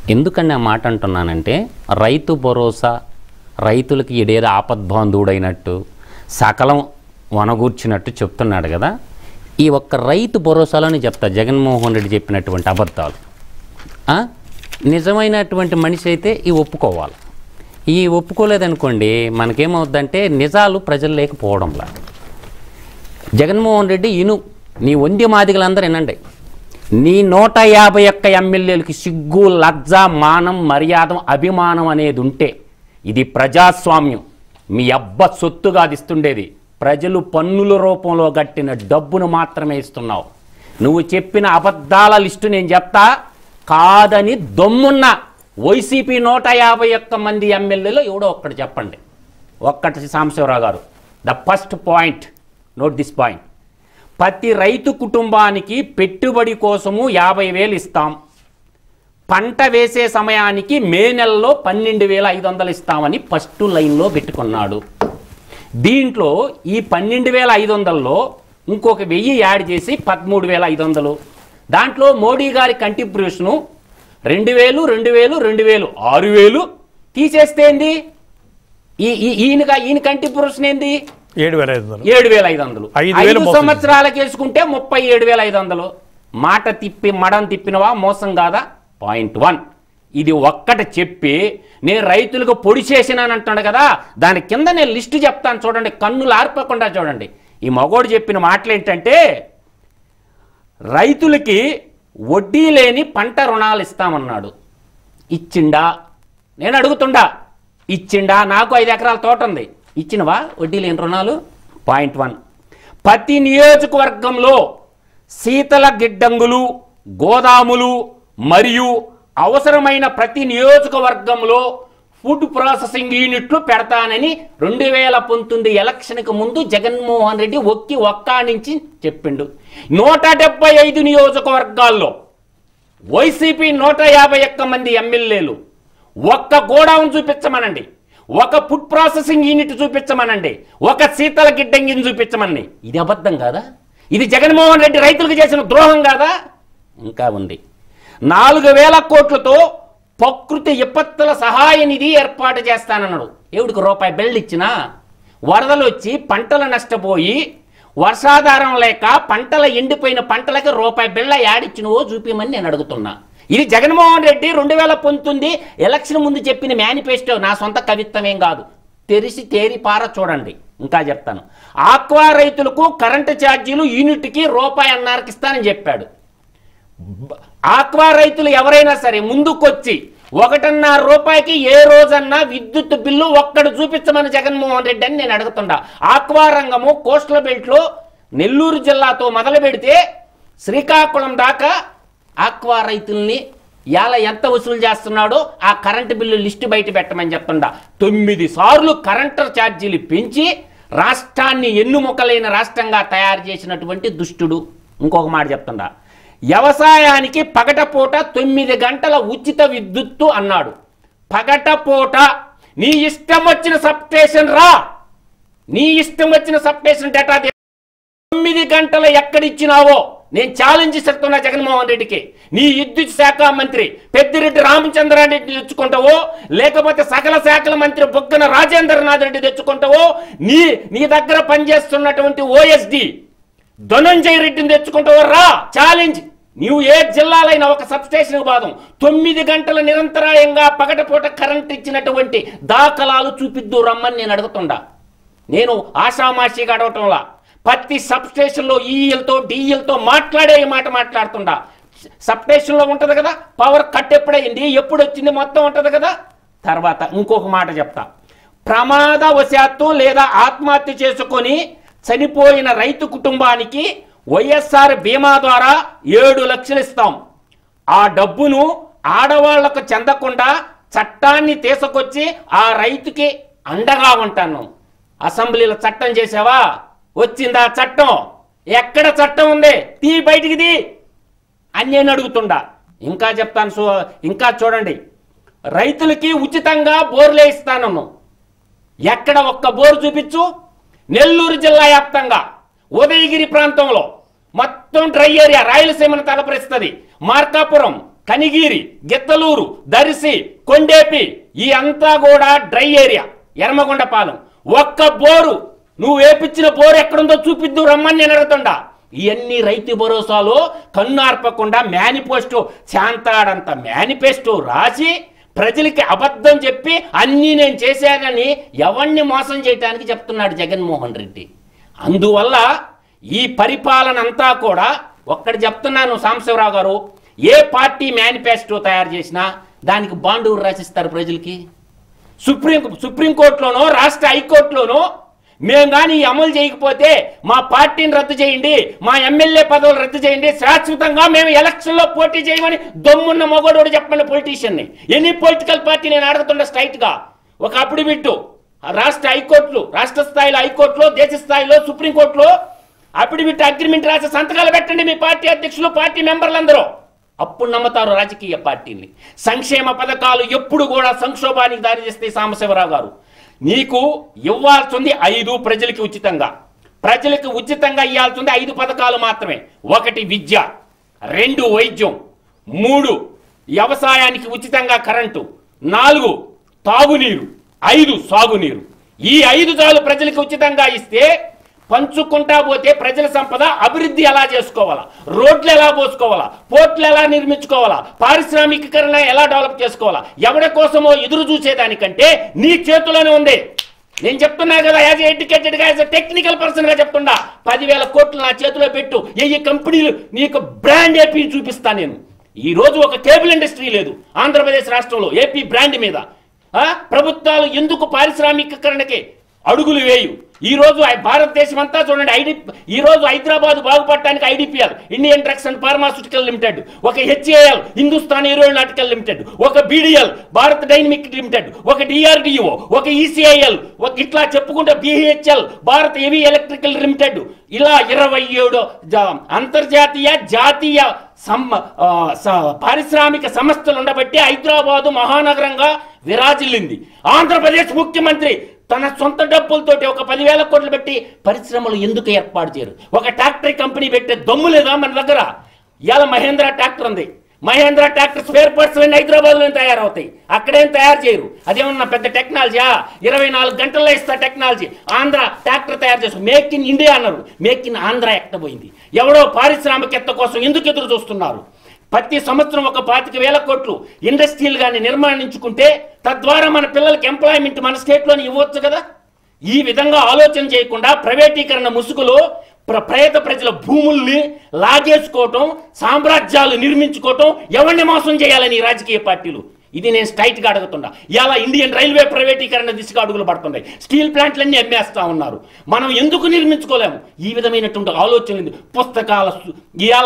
ఎందుకని ఆ మాట అంటున్నానంటే రైతు భరోసా రైతులకి ఇడేదో ఆపద్బాంధుడైనట్టు సకలం వనగూర్చినట్టు చెప్తున్నాడు కదా ఈ ఒక్క రైతు భరోసాలోనే చెప్తా జగన్మోహన్ రెడ్డి చెప్పినటువంటి అబద్ధాలు ఆ? నిజమైనటువంటి మనిషి అయితే ఈ ఒప్పుకోవాలి ఈ ఒప్పుకోలేదనుకోండి మనకేమవుద్దంటే నిజాలు ప్రజలు లేకపోవడంలా జగన్మోహన్ రెడ్డి ఇను నీ వంద్య మాదిగలందరూ వినండి నీ నూట యాభై ఒక్క ఎమ్మెల్యేలకి సిగ్గు లజ్జ మానం మర్యాద అభిమానం అనేది ఉంటే ఇది ప్రజాస్వామ్యం మీ అబ్బ సొత్తుగా ఇస్తుండేది ప్రజలు పన్నుల రూపంలో కట్టిన డబ్బును మాత్రమే ఇస్తున్నావు నువ్వు చెప్పిన అబద్ధాల లిస్టు నేను చెప్తా కాదని దమ్మున్న వైసీపీ నూట యాభై ఒక్క మంది ఎమ్మెల్యేలో ఎవడో ఒక్కటి చెప్పండి ఒక్కటి Sambasivarao garu the first point note this point ప్రతి రైతు కుటుంబానికి పెట్టుబడి కోసము యాభై వేలు ఇస్తాం పంట వేసే సమయానికి మే నెలలో పన్నెండు వేల ఐదు వందలు ఇస్తామని ఫస్ట్ లైన్లో పెట్టుకున్నాడు దీంట్లో ఈ పన్నెండు వేల ఐదు వందల్లో ఇంకొక వెయ్యి యాడ్ చేసి పదమూడు వేల ఐదు వందలు దాంట్లో మోడీ గారి కంట్రిబ్యూషను రెండు వేలు రెండు వేలు రెండు వేలు ఆరు వేలు తీసేస్తే ఏంది ఈ ఈ- ఈయనగా ఈయన కంట్రిబ్యూషన్ ఏంది ఏడు వేల ఐదు వందలు ఏడు వేల ఐదు వందలు ఐదు వేలు ఐదు మోసం సంవత్సరాలకు వేసుకుంటే ముప్పై ఏడు వేల ఐదు వందలు మాట తిప్పి మడం తిప్పినవా మోసం కాదా పాయింట్ వన్ ఇది ఒక్కటి చెప్పి నేను రైతులకు పొడి చేసినాను అంటున్నాడు కదా దాని కింద నేను లిస్టు చెప్తాను చూడండి కన్నులు ఆర్పకుండా చూడండి ఈ మగోడు చెప్పిన మాటలు ఏంటంటే రైతులకి వడ్డీ లేని పంట రుణాలు ఇస్తామన్నాడు ఇచ్చిండా నేను అడుగుతుండా ఇచ్చిండా నాకు ఐదు ఎకరాల తోట ఉంది ఇచ్చినవా వడ్డీ లేని రుణాలు పాయింట్ వన్ ప్రతి నియోజకవర్గంలో శీతల గిడ్డంగులు గోదాములు మరియు అవసరమైన ప్రతి నియోజకవర్గంలో ఫుడ్ ప్రాసెసింగ్ యూనిట్లు పెడతానని రెండు వేల పంతొమ్మిది ఎలక్షన్కి ముందు జగన్మోహన్ రెడ్డి ఒక్కి ఒక్కా నుంచి చెప్పిండు నూట డెబ్బై ఐదు నియోజకవర్గాల్లో వైసీపీ నూట యాభై ఒక్క మంది ఎమ్మెల్యేలు ఒక్క గోడౌన్ చూపించమనండి ఒక ఫుడ్ ప్రాసెసింగ్ యూనిట్ చూపించమనండి ఒక శీతల గిడ్డంగిని చూపించమని ఇది అబద్ధం కాదా ఇది జగన్మోహన్ రెడ్డి రైతులకు చేసిన ద్రోహం కాదా ఇంకా ఉంది నాలుగు వేల కోట్లతో ప్రకృతి విపత్తుల సహాయ నిధి ఏర్పాటు చేస్తానన్నాడు ఎవడికి రూపాయి బెల్లు ఇచ్చినా వరదలు వచ్చి పంటలు నష్టపోయి వర్షాధారం లేక పంటల ఎండిపోయిన పంటలకి రూపాయి బిళ్ళ యాడిచ్చినవో చూపించమని నేను అడుగుతున్నా ఇది జగన్మోహన్ రెడ్డి రెండు వేల పంతొమ్మిది ఎలక్షన్ ముందు చెప్పిన మేనిఫెస్టో నా సొంత కవిత్వమేం కాదు తెరిసి తేరి పార చూడండి ఇంకా చెప్తాను ఆక్వా రైతులకు కరెంటు ఛార్జీలు యూనిట్కి రూపాయి అన్నారకి ఇస్తానని చెప్పాడు బ- ఆక్వా రైతులు ఎవరైనా సరే ముందుకొచ్చి ఒకటిన్నర రూపాయికి ఏ రోజన్నా విద్యుత్ బిల్లు ఒక్కడు చూపించమని జగన్మోహన్ రెడ్డి అని నేను అడుగుతుండా ఆక్వా రంగము కోస్టల్ బెల్ట్లో నెల్లూరు జిల్లాతో మొదలు పెడితే శ్రీకాకుళం దాకా ఆక్వా రైతుల్ని ఇలా ఎంత వసూలు చేస్తున్నాడో ఆ కరెంటు బిల్లు లిస్టు బయట పెట్టమని చెప్తుండా తొమ్మిది సార్లు కరెంటు ఛార్జీలు పెంచి రాష్ట్రాన్ని ఎన్నుముక్కలైన రాష్ట్రంగా తయారు చేసినటువంటి దుష్టుడు ఇంకొక మాట చెప్తుండా వ్యవసాయానికి పగటపూట తొమ్మిది గంటల ఉచిత విద్యుత్తు అన్నాడు పగటపూట నీ ఇష్టం వచ్చిన సబ్స్టేషన్ రా నీ ఇష్టం వచ్చిన సబ్స్టేషన్ డేటా దే- తొమ్మిది గంటల ఎక్కడిచ్చినావో నేను ఛాలెంజ్ చెప్తున్నా జగన్మోహన్ రెడ్డికి నీ విద్యుత్ శాఖ మంత్రి పెద్దిరెడ్డి రామచంద్రారెడ్డి తెచ్చుకుంటావో లేకపోతే సకల శాఖల మంత్రి బొగ్గన రాజేంద్రనాథ్ రెడ్డి తెచ్చుకుంటావో నీ నీ దగ్గర పనిచేస్తున్నటువంటి ఓఎస్డి ధనంజయ రెడ్డిని తెచ్చుకుంటావో రా ఛాలెంజ్ నీవు ఏ జిల్లాలైనా ఒక సబ్స్టేషన్ బాదం తొమ్మిది గంటల నిరంతరాయంగా పగటపూట కరెంట్ ఇచ్చినటువంటి దాఖలాలు చూపిద్దు రమ్మని నేను అడుగుతుండా నేను ఆషామాషిగా అడగటంలా ప్రతి సబ్ స్టేషన్లో ఈఎల్తో డిఎల్తో మాట్లాడే ఈ మాట మాట్లాడుతుండా సబ్ స్టేషన్లో ఉంటుంది కదా పవర్ కట్ ఎప్పుడైంది ఎప్పుడు వచ్చింది మొత్తం ఉంటుంది కదా తర్వాత ఇంకొక మాట చెప్తా ప్రమాదవశాత్తు లేదా ఆత్మహత్య చేసుకొని చనిపోయిన రైతు కుటుంబానికి వైఎస్ఆర్ బీమా ద్వారా ఏడు లక్షలు ఇస్తాం ఆ డబ్బును ఆడవాళ్లకు చెందకుండా చట్టాన్ని తీసుకొచ్చి ఆ రైతుకి అండగా ఉంటాను అసెంబ్లీలో చట్టం చేసావా వచ్చిందా చట్టం ఎక్కడ చట్టం ఉంది తీ బయటికి తీ అని నేను అడుగుతుండా ఇంకా చెప్తాను సో ఇంకా చూడండి రైతులకి ఉచితంగా బోర్లే ఇస్తానన్ను ఎక్కడ ఒక్క బోరు చూపించు నెల్లూరు జిల్లా వ్యాప్తంగా ఉదయగిరి ప్రాంతంలో మొత్తం డ్రై ఏరియా రాయలసీమను తలపరిస్తుంది మార్కాపురం కనిగిరి గిత్తలూరు దర్శి కొండేపి ఈ అంతా కూడా డ్రై ఏరియా ఎర్మగొండ పాలెం ఒక్క బోరు నువ్వు వేపించిన బోరు ఎక్కడుందో చూపిద్దు రమ్మని నేను అడుగుతుండా ఇవన్నీ రైతు భరోసాలో కన్ను మేనిఫెస్టో శాంతాడంత మేనిఫెస్టో రాసి ప్రజలకి అబద్ధం చెప్పి అన్నీ నేను చేశానని ఎవరిని మోసం చేయడానికి చెప్తున్నాడు జగన్మోహన్ రెడ్డి అందువల్ల ఈ పరిపాలన అంతా కూడా ఒక్కటి చెప్తున్నాను సాంబశివరావు గారు ఏ పార్టీ మేనిఫెస్టో తయారు చేసినా దానికి బాండు రాసిస్తారు ప్రజలకి సుప్రీం సుప్రీంకోర్టులోనో రాష్ట్ర హైకోర్టులోనో మేము కానీ ఈ అమలు చేయకపోతే మా పార్టీని రద్దు చేయండి మా ఎమ్మెల్యే పదవులు రద్దు చేయండి శాశ్వతంగా మేము ఎలక్షన్లో పోటీ చేయమని దమ్మున్న మొగోడు చెప్పండి పొలిటీషియన్ని ఎనీ పొలిటికల్ పార్టీ నేను అడుగుతుండే స్ట్రైట్ గా ఒక అప్పుడు బిట్టు ఆ రాష్ట్ర హైకోర్టులు రాష్ట్ర స్థాయిలో హైకోర్టులో దేశ స్థాయిలో సుప్రీంకోర్టులో అప్పుడు బిట్టు అగ్రిమెంట్ రాసి సంతకాలు పెట్టండి మీ పార్టీ అధ్యక్షులు పార్టీ మెంబర్లందరూ అప్పుడు నమ్ముతారు రాజకీయ పార్టీని సంక్షేమ పథకాలు ఎప్పుడు కూడా సంక్షోభానికి దారితీస్తాయి సాంబశివరావు గారు నీకు ఇవ్వాల్సింది ఐదు ప్రజలకి ఉచితంగా ప్రజలకు ఉచితంగా ఇవ్వాల్సింది ఐదు పథకాలు మాత్రమే ఒకటి విద్య రెండు వైద్యం మూడు వ్యవసాయానికి ఉచితంగా కరెంటు నాలుగు తాగునీరు ఐదు సాగునీరు ఈ ఐదు చాలు ప్రజలకు ఉచితంగా ఇస్తే పంచుకుంటా పోతే ప్రజల సంపద అభివృద్ధి ఎలా చేసుకోవాలా రోడ్లు ఎలా పోసుకోవాలా పోర్ట్లు ఎలా నిర్మించుకోవాలా పారిశ్రామికీకరణ ఎలా డెవలప్ చేసుకోవాలా ఎవరి కోసమో ఎదురు చూసేదానికంటే నీ చేతిలోనే ఉంది నేను చెప్తున్నా కదా యాజ్ ఎడ్యుకేటెడ్ గా యాజ్ టెక్నికల్ పర్సన్ గా చెప్తున్నా పదివేల కోట్లు నా చేతిలో పెట్టు ఏ ఏ కంపెనీలు నీకు బ్రాండ్ ఏపీ చూపిస్తా నేను ఈ రోజు ఒక కేబుల్ ఇండస్ట్రీ లేదు ఆంధ్రప్రదేశ్ రాష్ట్రంలో ఏపీ బ్రాండ్ మీద ఆ? ప్రభుత్వాలు ఎందుకు పారిశ్రామికీకరణకి అడుగులు వేయు ఈ రోజు ఐ- భారతదేశం అంతా చూడండి ఐడి ఈ రోజు హైదరాబాద్ బాగుపడటానికి IDPL Indian drugs and pharmaceutical limited ఒక హెచ్ఏఎల్ హిందుస్థాన్ ఏరోనాటికల్ లిమిటెడ్ ఒక బీడీఎల్ భారత్ డైనమిక్ లిమిటెడ్ ఒక డిఆర్డిఓ ఒక ఈసీఐఎల్ ఒక ఇట్లా చెప్పుకుంటే BHL Bharat heavy electrical limited ఇలా ఇరవై ఏడు జా- అంతర్జాతీయ జాతీయ సమ్ ఆ, స- పారిశ్రామిక సంస్థలు ఉండబట్టి హైదరాబాదు మహానగరంగా విరాజిల్లింది ఆంధ్రప్రదేశ్ ముఖ్యమంత్రి తన సొంత డబ్బులతోటి ఒక పదివేల కోట్లు పెట్టి పరిశ్రమలు ఎందుకు ఏర్పాటు చేయరు ఒక ట్రాక్టరీ కంపెనీ పెట్టే దమ్ము లేదా మన దగ్గర ఇవాళ మహేంద్ర ట్రాక్టర్ ఉంది మహేంద్ర ట్రాక్టర్ స్పేర్ పార్ట్స్ అన్ని హైదరాబాద్ లో తయారవుతాయి అక్కడేం తయారు చేయరు అదేమన్నా పెద్ద టెక్నాలజీయా ఇరవై నాలుగు గంటల్లో ఇస్తా టెక్నాలజీ ఆంధ్ర ట్రాక్టర్ తయారు చేస్తారు మేక్ ఇన్ ఇండియా అన్నారు మేక్ ఇన్ ఆంధ్ర ఎక్కబోయింది ఎవడో పారిశ్రామికత కోసం ఎందుకు ఎదురు చూస్తున్నారు ప్రతి సంవత్సరం ఒక పాతిక వేల కోట్లు ఇండస్ట్రీలు కానీ నిర్మాణించుకుంటే తద్వారా మన పిల్లలకి ఎంప్లాయ్మెంట్ మన స్టేట్లోనే ఇవ్వచ్చు కదా ఈ విధంగా ఆలోచన చేయకుండా ప్రైవేటీకరణ ముసుగులో ప్ర ప్రేత ప్రజల భూముల్ని లాగేసుకోవటం సామ్రాజ్యాలు నిర్మించుకోవటం ఎవరిని మోసం చేయాలని ఈ రాజకీయ పార్టీలు ఇది నేను స్ట్రైట్ గా అడుగుతున్నా ఇలా ఇండియన్ రైల్వే ప్రైవేటీకరణ దిశగా అడుగులు పడుతున్నాయి స్టీల్ ప్లాంట్లన్నీ అమ్మేస్తా ఉన్నారు మనం ఎందుకు నిర్మించుకోలేము ఈ విధమైనటువంటి ఆలోచనలు పుస్తకాల సు- ఇవాళ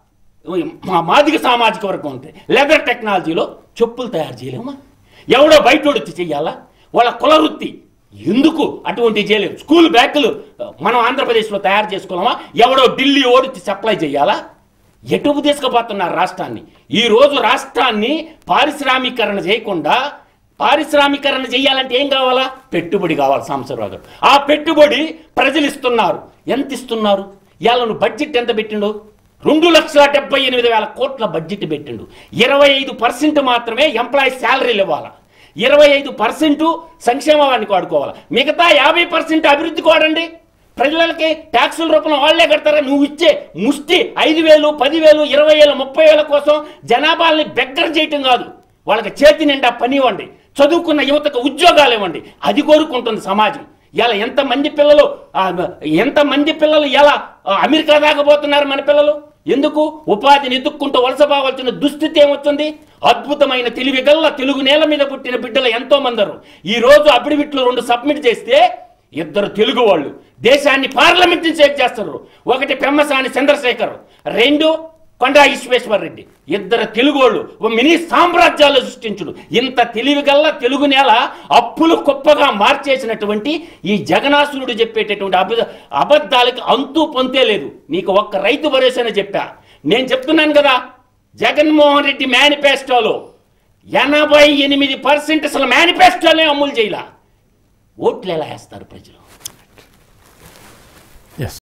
మా మాదిగ సామాజిక వర్గం ఉంది లెదర్ టెక్నాలజీలో చెప్పులు తయారు చేయలేమా ఎవడో బయట వచ్చి చెయ్యాలా వాళ్ళ కుల వృత్తి ఎందుకు అటువంటి చేయలేము స్కూల్ బ్యాగులు మనం ఆంధ్రప్రదేశ్లో తయారు చేసుకోలేమా ఎవడో ఢిల్లీ ఓడిచి సప్లై చేయాలా ఎటుకు తీసుకుపోతున్నారు రాష్ట్రాన్ని ఈ రోజు రాష్ట్రాన్ని పారిశ్రామీకరణ చేయకుండా పారిశ్రామీకరణ చేయాలంటే ఏం కావాలా పెట్టుబడి కావాలి సాంబశివరావు గారు ఆ పెట్టుబడి ప్రజలు ఇస్తున్నారు ఎంత ఇస్తున్నారు ఇవాళ నువ్వు బడ్జెట్ ఎంత పెట్టిండు రెండు లక్షల డెబ్బై ఎనిమిది వేల కోట్ల బడ్జెట్ పెట్టిండు ఇరవై ఐదు పర్సెంట్ మాత్రమే ఎంప్లాయీ శాలరీలు ఇవ్వాలి ఇరవై ఐదు పర్సెంట్ సంక్షేమానికి వాడుకోవాలి మిగతా యాభై పర్సెంట్ అభివృద్ధికి వాడండి ప్రజలకి ట్యాక్సుల రూపంలో వాళ్లే కడతారా నువ్వు ఇచ్చే ముష్టి ఐదు వేలు పదివేలు ఇరవై వేలు ముప్పై వేల కోసం జనాభాల్ని బెగ్గర చేయటం కాదు వాళ్ళకి చేతి నిండా పని ఇవ్వండి చదువుకున్న యువతకు ఉద్యోగాలు ఇవ్వండి అది కోరుకుంటుంది సమాజం ఇలా ఎంతమంది పిల్లలు ఆ, ఎంతమంది పిల్లలు ఎలా ఆ, అమెరికా దాకా పోతున్నారు మన పిల్లలు ఎందుకు ఉపాధిని ఎదుక్కుంటూ వలసపోవాల్సిన దుస్థితి ఏమొస్తుంది అద్భుతమైన తెలివి గల్ల తెలుగు నేల మీద పుట్టిన బిడ్డలు ఎంతో మందరు ఈ రోజు అఫిడవిట్లు రెండు సబ్మిట్ చేస్తే ఇద్దరు తెలుగు వాళ్ళు దేశాన్ని పార్లమెంట్ నుంచి సేవ్ చేస్తారు ఒకటి పెమ్మసాని చంద్రశేఖర్ రెండు కొండా ఈశ్వేశ్వర రెడ్డి ఇద్దరు తెలుగు వాళ్ళు ఓ మినీ సామ్రాజ్యాలు సృష్టించుడు ఇంత తెలివిగల్ల తెలుగు నేల అప్పులు కుప్పగా మార్చేసినటువంటి ఈ జగనాసురుడు చెప్పేటటువంటి అబద్ధ అబద్ధాలకి అంతు పొంతే లేదు నీకు ఒక్క రైతు భరోసానే చెప్పా నేను చెప్తున్నాను కదా జగన్మోహన్ రెడ్డి మేనిఫెస్టోలో ఎనభై ఎనిమిది పర్సెంట్ అసలు మేనిఫెస్టోనే అమలు చేయాల ఓట్లు ఎలా వేస్తారు ప్రజలు ఎస్